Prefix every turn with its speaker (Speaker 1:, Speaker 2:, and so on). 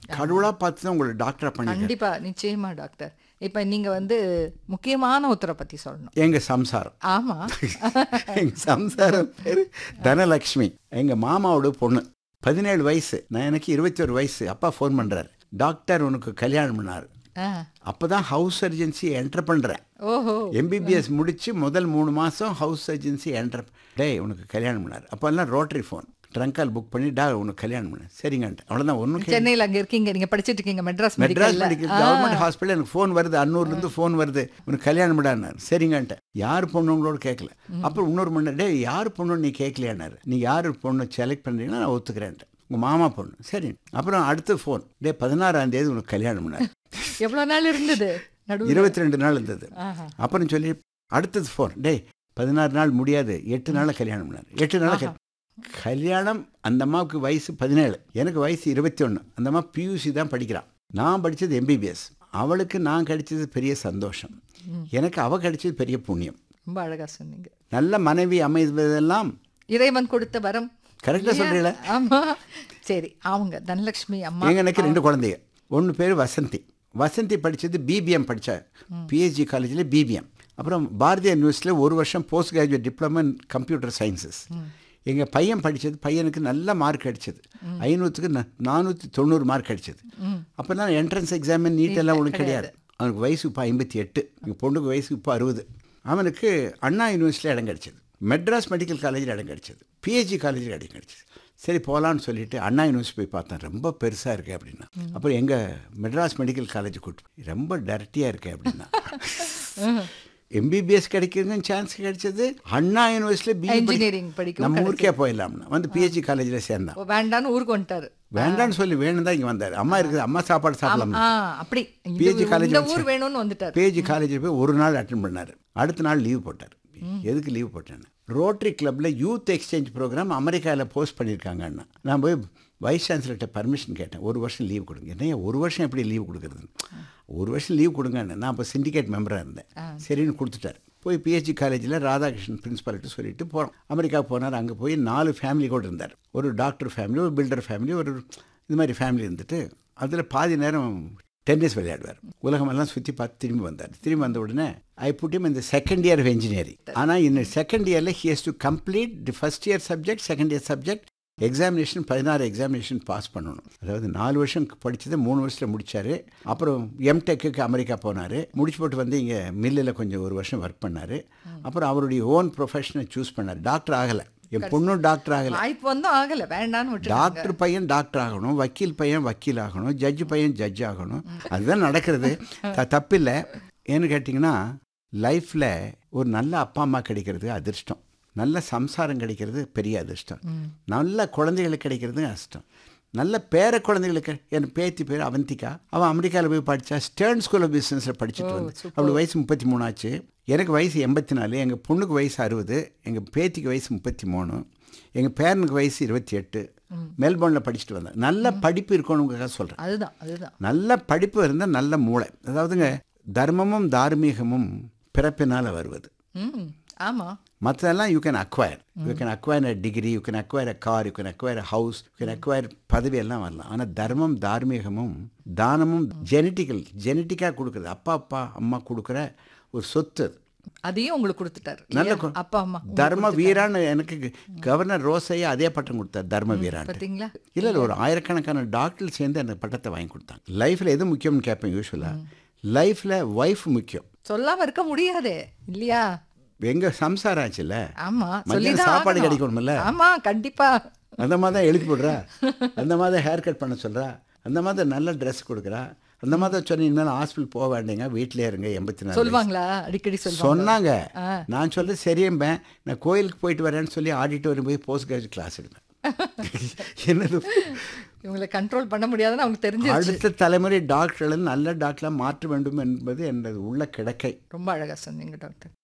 Speaker 1: கடவுளா பார்த்து தான் உங்களை டாக்டரா பண்ணி
Speaker 2: கண்டிப்பா நிச்சயமா டாக்டர் இப்ப நீங்க வந்து முக்கியமான ஒருத்தரை பத்தி சொல்லணும்
Speaker 1: எங்க சம்சாரம்
Speaker 2: ஆமா
Speaker 1: எங்க சம்சாரம் பேரு தனலக்ஷ்மி எங்க மாமாவோட பொண்ணு பதினேழு வயசு நான் எனக்கு இருபத்தி ஒரு வயசு அப்பா ஃபோன் பண்றாரு டாக்டர் உனக்கு கல்யாணம் பண்ணாரு
Speaker 2: ஆ.
Speaker 1: அப்பதான் ஹவுஸ் சர்ஜன்சி என்டர் பண்றேன்
Speaker 2: ஓஹோ
Speaker 1: எம்பிபிஎஸ் முடிச்சு முதல் மூணு மாசம் ஹவுஸ் சர்ஜன்சி என்டர் டேய் உனக்கு கல்யாணம் பண்ணாரு அப்போல்லாம் ரோட்டரி ஃபோன் ட்ரங்கால் புக் பண்ணி டா உனக்கு கல்யாணம் பண்ண சரிங்கன்ட்டு அவ்வளோதான் ஒன்றும்
Speaker 2: சென்னையில அங்க இருக்கீங்க நீங்க படிச்சிட்டு இருக்கீங்க மெட்ராஸ்
Speaker 1: மெட்ராஸ்
Speaker 2: மெடிக்கல்ல
Speaker 1: மெடிக்கல் கவர்மெண்ட் ஹாஸ்பிட்டல் எனக்கு ஃபோன் வருது அன்னூர்லேருந்து ஃபோன் வருது உனக்கு கல்யாணம் பண்ணாரு சரிங்கன்ட்டு யார் பொண்ணுங்களோட கேட்கல அப்புறம் இன்னொரு மணி டே யார் பொண்ணு நீ கேட்கலையானாரு நீ யார் பொண்ணு செலக்ட் பண்ணுறீங்கன்னா நான் ஒத்துக்கிறேன்ட்டு உங்கள் மாமா பொண்ணு சரி அப்புறம் அடுத்த ஃபோன் டே பதினாறாம் தேதி உனக்கு கல்யாணம் பண்ணாரு
Speaker 2: எவ்வளவு நாள் இருந்தது நடுவுல
Speaker 1: இருபத்தி ரெண்டு நாள் இருந்தது
Speaker 2: ஆஹா.
Speaker 1: அப்புறம் சொல்லி அடுத்தது ஃபோன் டேய் பதினாறு நாள் முடியாது எட்டு நாளில் கல்யாணம் பண்ணாரு எட்டு நாள்
Speaker 2: ஆஹா.
Speaker 1: கல்யாணம் அந்த அம்மாவுக்கு வயசு பதினேழு எனக்கு வயசு இருபத்தி ஒன்று அந்த அம்மா பியூசி தான் படிக்கிறான் நான் படித்தது எம்பிபிஎஸ் அவளுக்கு நான் கிடைச்சது பெரிய சந்தோஷம் எனக்கு அவ கிடைச்சது பெரிய புண்ணியம்
Speaker 2: ரொம்ப அழகா சொன்னீங்க
Speaker 1: நல்ல மனைவி அமைவதெல்லாம்
Speaker 2: இறைவன் கொடுத்த வரம்
Speaker 1: கரெக்டாக சொல்கிறீங்கள
Speaker 2: ஆமா சரி அவங்க தனலட்சுமி அம்மா
Speaker 1: எங்க எனக்கு ரெண்டு குழந்தைங்க ஒன்று பேர் வசந்தி வசந்தி படித்தது பிபிஎம் படித்தா பிஹெச்டி காலேஜில் பிபிஎம் அப்புறம் பாரதிய யூனிவர்சிட்டியில் ஒரு வருஷம் post graduate diploma in computer sciences எங்கள் பையன் படித்தது பையனுக்கு நல்ல மார்க் அடிச்சது ஐநூற்றுக்கு நானூற்றி தொண்ணூறு மார்க் அடிச்சது அப்போ தான் என்ட்ரன்ஸ் எக்ஸாம் நீட் எல்லாம் ஒன்றும் கிடையாது அவனுக்கு வயசு இப்போ ஐம்பத்தி எட்டு எங்கள் பொண்ணுக்கு வயசு இப்போ அறுபது அவனுக்கு அண்ணா யூனிவர்சிட்டியில் இடம் கிடச்சிது மெட்ராஸ் மெடிக்கல் காலேஜில் இடம் கிடச்சிது பிஹெச்டி காலேஜில் இடம் கிடச்சிது சரி போகலான்னு சொல்லிட்டு அண்ணா யூனிவர்சிட்டி போய் பார்த்தேன் ரொம்ப பெருசாக இருக்கு அப்படின்னா அப்புறம் எங்கள் மெட்ராஸ் மெடிக்கல் காலேஜ் கூட்டு போய் ரொம்ப டர்ட்டியாக இருக்கு அப்படின்னா எம்பிபிஎஸ் கிடைக்கிறதுக்கும் சான்ஸ் கிடைச்சது அண்ணா யூனிவர்சிட்டியில் பிஇ
Speaker 2: Engineering படிக்கவும்
Speaker 1: நம்ம ஊருக்கே போயிடலாம்னா வந்து பிஹெச்டி காலேஜில் சேர்ந்தான்
Speaker 2: ஓ, வேண்டான்னு ஊருக்கு வந்துட்டாரு
Speaker 1: வேண்டான்னு சொல்லி வேணும் தான் இங்கே வந்தார் அம்மா இருக்குது அம்மா சாப்பாடு சாப்பிடலாம்
Speaker 2: ஆ அப்படி இது-
Speaker 1: PG college
Speaker 2: இந்த
Speaker 1: வந்து
Speaker 2: ஊர் வேணும்னு வந்துட்டாரு
Speaker 1: பிஹெச்டி காலேஜில் போய் ஒரு நாள் அட்டன் பண்ணார் அடுத்த நாள் லீவ் போட்டார் எதுக்கு லீவ் போட்டேன்னு ரோட்டரி கிளப்பில் யூத் எக்ஸ்சேஞ்ச் ப்ரோக்ராம் அமெரிக்காவில் போஸ்ட் பண்ணியிருக்காங்க அண்ணா நான் போய் வைஸ் சான்சலர்கிட்ட பர்மிஷன் கேட்டேன் ஒரு வருஷம் லீவ் கொடுங்க என்ன ஒரு வருஷம் எப்படி லீவ் கொடுக்குறது ஒரு வருஷம் லீவ் கொடுங்கன்னு நான் அப்போ சிண்டிகேட் மெம்பராக இருந்தேன் சரின்னு கொடுத்துட்டார் போய் பிஹெச்டி காலேஜில் ராதாகிருஷ்ணன் பிரின்ஸ்பால்கிட்ட சொல்லிட்டு போகிறோம் அமெரிக்கா போனார் அங்கே போய் நாலு ஃபேமிலி கூட இருந்தார் ஒரு டாக்டர் ஃபேமிலி ஒரு பில்டர் ஃபேமிலி ஒரு இது மாதிரி ஃபேமிலி இருந்துட்டு அதில் பாதி நேரம் டென்னிஸ் விளையாடுவார் உலகமெல்லாம் சுற்றி பார்த்து திரும்பி வந்தார் திரும்பி வந்த உடனே ஐ புட் இம் இந்த செகண்ட் இயர் ஆஃப் இன்ஜினியரிங் ஆனால் இந்த செகண்ட் இயரில் he has to complete the first year subject second year subject examination பதினாறு எக்ஸாமினேஷன் பாஸ் பண்ணணும் அதாவது நாலு வருஷம் படித்ததை மூணு வருஷத்தில் முடிச்சார் அப்புறம் எம்டெக்கு அமெரிக்கா போனார் முடிச்சு போட்டு வந்து இங்கே மில்லில் கொஞ்சம் ஒரு வருஷம் ஒர்க் பண்ணார் அப்புறம் அவருடைய ஓன் ப்ரொஃபஷனை சூஸ் பண்ணார் டாக்டர் ஆகலை என் பொண்ணும் டாக்டர் ஆகலை
Speaker 2: வாய்ப்பு வந்தும் ஆகல வேண்டான்னு விட்டுட்டாங்க
Speaker 1: டாக்டர் பையன் டாக்டர் ஆகணும் வக்கீல் பையன் வக்கீல் ஆகணும் ஜட்ஜ் பையன் ஜட்ஜ் ஆகணும் அதுதான் நடக்கிறது த தப்பில்லை ஏன்னு கேட்டிங்கன்னா லைஃப்பில் ஒரு நல்ல அப்பா அம்மா கிடைக்கிறது அதிர்ஷ்டம் நல்ல சம்சாரம் கிடைக்கிறது பெரிய அதிர்ஷ்டம் நல்ல குழந்தைகளுக்கு கிடைக்கிறது அதிர்ஷ்டம் நல்ல பேர குழந்தைகளுக்கு என் பேத்தி பேர் அவந்திகா அவன் அமெரிக்காவில் போய் படித்தா ஸ்டேர்ன் ஸ்கூல் ஆஃப் பிஸ்னஸில் படிச்சுட்டு வந்து அவளுக்கு வயசு முப்பத்தி மூணு ஆச்சு எனக்கு வயசு எண்பத்தி நாலு எங்கள் பொண்ணுக்கு வயசு அறுபது எங்கள் பேத்திக்கு வயசு முப்பத்தி மூணு எங்கள் பேரனுக்கு வயசு இருபத்தி எட்டு மெல்போர்னில் படிச்சுட்டு வந்தேன் நல்ல படிப்பு இருக்கணுங்கிறத சொல்கிறேன்
Speaker 2: அதுதான் அதுதான்
Speaker 1: நல்ல படிப்பு இருந்தால் நல்ல மூளை அதாவதுங்க தர்மமும் தார்மீகமும் பிறப்பினால் வருவது
Speaker 2: ம் ஆமா
Speaker 1: மற்றதெல்லாம் you can acquire you can acquire a degree you can acquire a car you can acquire a house you can acquire பதவி எல்லாம் வரலாம் ஆனால் தர்மம் தார்மீகமும் தானமும் ஜெனட்டிக்கல் ஜெனட்டிக்காக கொடுக்குறது அப்பா அப்பா அம்மா கொடுக்குற ஒரு சொத்து அது
Speaker 2: அதையும் உங்களுக்கு கொடுத்துட்டாரு
Speaker 1: நல்ல
Speaker 2: இல்லையா?
Speaker 1: கு-
Speaker 2: அப்பா அம்மா
Speaker 1: தர்ம வீரான்னு எனக்கு கவர்னர் ரோசையா அதே பட்டம் கொடுத்தார் தர்ம வீரான்
Speaker 2: பாத்தீங்களா
Speaker 1: இல்லை இல்லை ஒரு ஆயிரக்கணக்கான டாக்டர் சேர்ந்து அந்த பட்டத்தை வாங்கி கொடுத்தாங்க லைஃப்பில் எது முக்கியம்னு கேட்பேன் யூஸ்வலாக லைஃப்பில் ஒய்ஃப் முக்கியம்
Speaker 2: சொல்லாம இருக்க முடியாதே இல்லையா
Speaker 1: எங்க சம்சாரம் ஆச்சுல்ல
Speaker 2: ஆமா
Speaker 1: மத்தியானம்
Speaker 2: சொல்லிதான்
Speaker 1: சாப்பாடு
Speaker 2: ஆகணும்.
Speaker 1: கிடைக்கணும்ல
Speaker 2: ஆமா கண்டிப்பா
Speaker 1: அந்த மாதிரி தான் எழுதி போடுறா அந்த மாதிரி ஹேர் கட் பண்ண சொல்கிறா அந்த மாதிரி நல்ல ட்ரெஸ் கொடுக்குறா அந்த மாதிரி சொன்ன இனிமேல் ஹாஸ்பிட்டல் போக வேண்டிங்க வீட்டிலே இருங்க எண்பத்தி நாலு
Speaker 2: சொல்லுவாங்களா அடிக்கடி சொல்லுவாங்க
Speaker 1: சொன்னாங்க நான் சொல்ல சரியம்பேன் நான் கோயிலுக்கு போயிட்டு வரேன்னு சொல்லி ஆடிட்டோரியம் போய் போஸ்ட் கிராஜுவேட் கிளாஸ் எடுப்பேன் என்னது
Speaker 2: இவங்களை கண்ட்ரோல் பண்ண முடியாதுன்னு அவங்க தெரிஞ்சிருச்சு
Speaker 1: அடுத்த தலைமுறை டாக்டர்கள் நல்ல டாக்டராக மாற்ற வேண்டும் என்பது எனது உள்ள கிடக்கை
Speaker 2: ரொம்ப அழகா சொன்னீங்க டாக்டர்